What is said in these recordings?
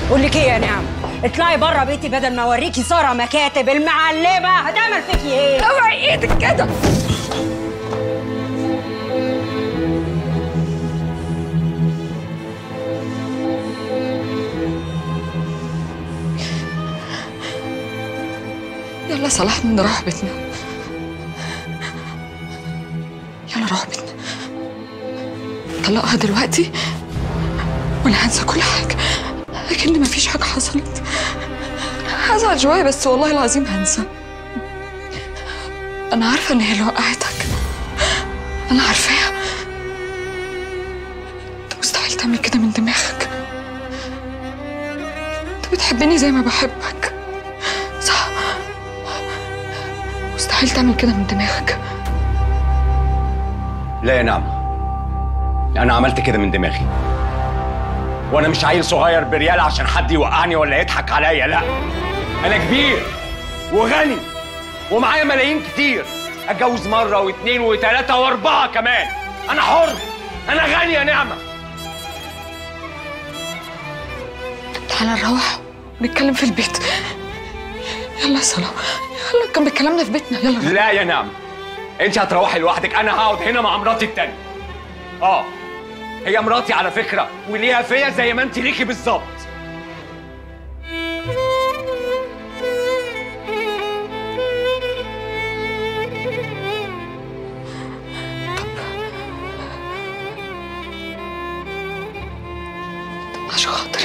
بقول لك ايه يا نعم اطلعي بره بيتي بدل ما اوريكي ساره مكاتب المعلمه هتعمل فيكي ايه اوعي ايدك كده يلا صلاح نروح بيتنا يلا روح بيتنا طلقها دلوقتي وانا هنسى كل حاجه لكن مفيش حاجه حصلت هزعل شويه بس والله العظيم هنسى انا عارفه ان هي اللي وقعتك انا عارفاها انت مستحيل تعمل كده من دماغك انت بتحبني زي ما بحبك صح مستحيل تعمل كده من دماغك لا يا نعمة أنا عملت كده من دماغي وأنا مش عيل صغير بريال عشان حد يوقعني ولا يضحك عليا لا أنا كبير وغني ومعايا ملايين كتير أتجوز مرة واثنين وثلاثة وأربعة كمان أنا حر أنا غني يا نعمة تعالى نروح نتكلم في البيت يلا يا سلام يلا كان بكلامنا في بيتنا يلا لا يا نعمة أنت هتروحي لوحدك أنا هقعد هنا مع مراتي التانية آه هي مراتي على فكرة وليها فيا زي ما أنت ليكي بالظبط عشان خاطري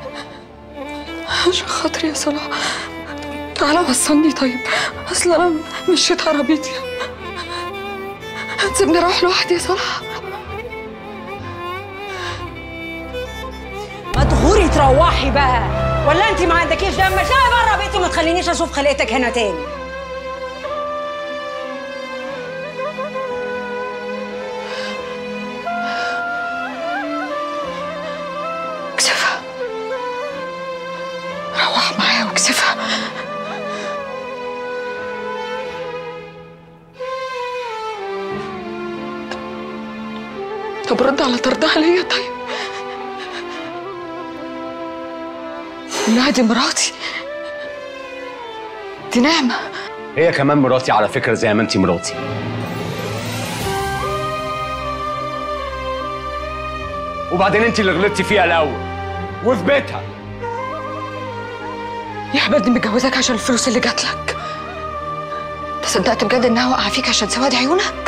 عشان خاطري يا صلاح تعالى وصلني طيب اصل انا مشيت عربيتي هتسيبني اروح لوحدي يا صلاح ما تغوري تروحي بقى ولا انت ما عندكيش دم اطلعي بره بيتي وما تخلينيش اشوف خلقتك هنا تاني كسفها روح معايا وكسفها طب رد على طردها ليا طيب لا دي مراتي دي نعمة هي كمان مراتي على فكرة زي ما أنت مراتي وبعدين أنت اللي غلطتي فيها الأول وفي بيتها يا حبيبتي متجوزك عشان الفلوس اللي جات لك انت صدقت بجد انها وقع فيك عشان سواد عيونك